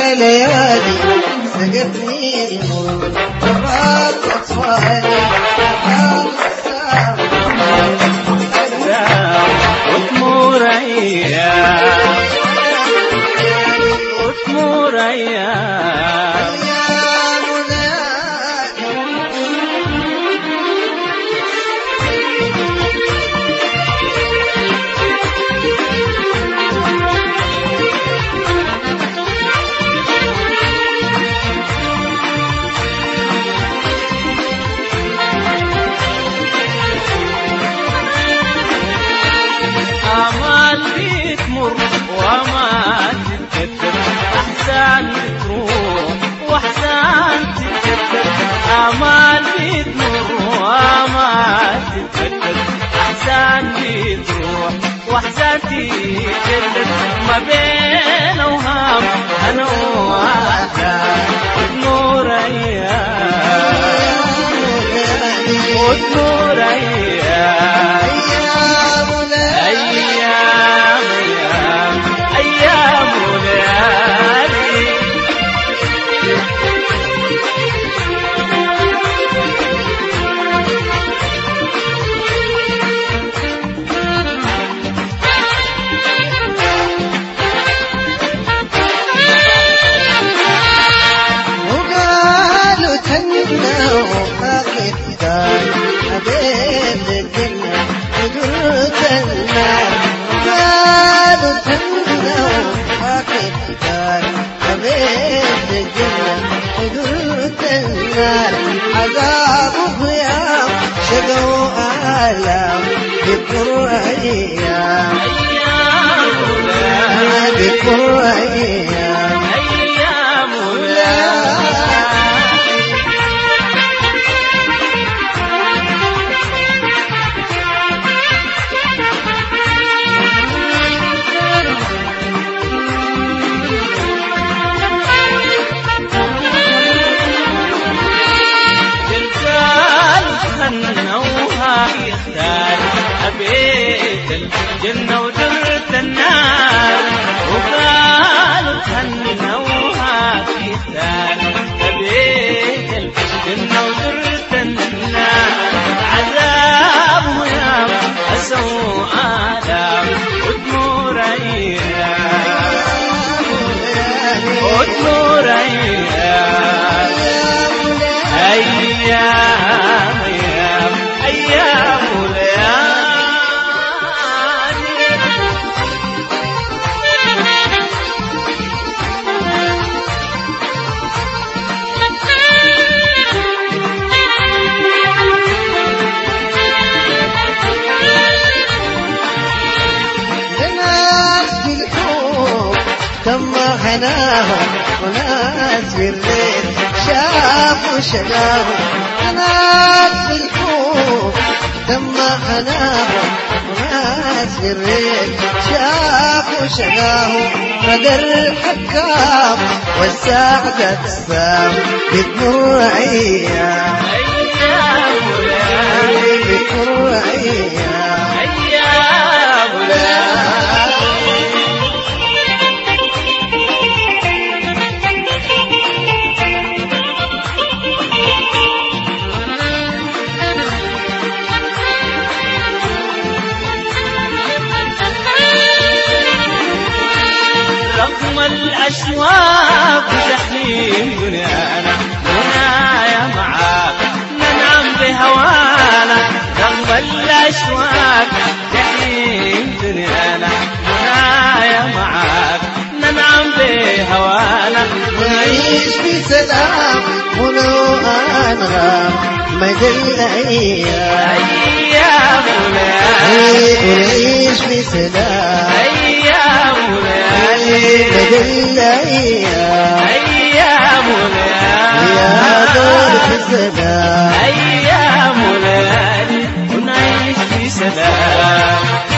ليالي سقتني المر جرات أطفالي حال الساعة وتمور ايام وتمور ايام أيامنا امال بتمر وامال تتكتر احزان تروح واحزان تتكتر امال بتمر وامال تتكتر احزان بتروح واحزان تتكتر ما بين اوهام انا واحزان وتمر ايام وتمر ايام أيامنا أيام أيام أيام وليالي وقالوا تنا وفاقد دار حبيب الجنة وقلت النار وقالوا تنا وفاقد دار حبيب الجنة وقلت النار عذاب وخيام شقوا آلام بكر أيام أيام وليالي بكر أيام أيام وليالي الرجال خنوها يختار أبيت الجنة ودرت النار وقالوا خنوها يختار أبيت الجنة ودرت النار عذاب ويام أسوء آلام ودمور أيام ودمور أيام أيام أيام أيام وليالي لناس بالحب تم حناهم وناس بالليل شافوا شقاهم ناس بالحب تم حناهم وناس بالليل شافوا شقاهم قدر حكام والساعة تسام بتمر أيام أيام وليالي بتمر أيام أيام وليالي رغم الأشواق وتحليم دنيانا منايا معاك ننعم بهوانا رغم الأشواق تحليم دنيانا منايا معاك ننعم بهوانا ونعيش في سلام ولو أنغام مدى الأيام أيام وليالي ونعيش في سلام أيام وليالي مدى الأيام أيام يا دور وليالي في السلام أيام وليالي ونعيش في سلام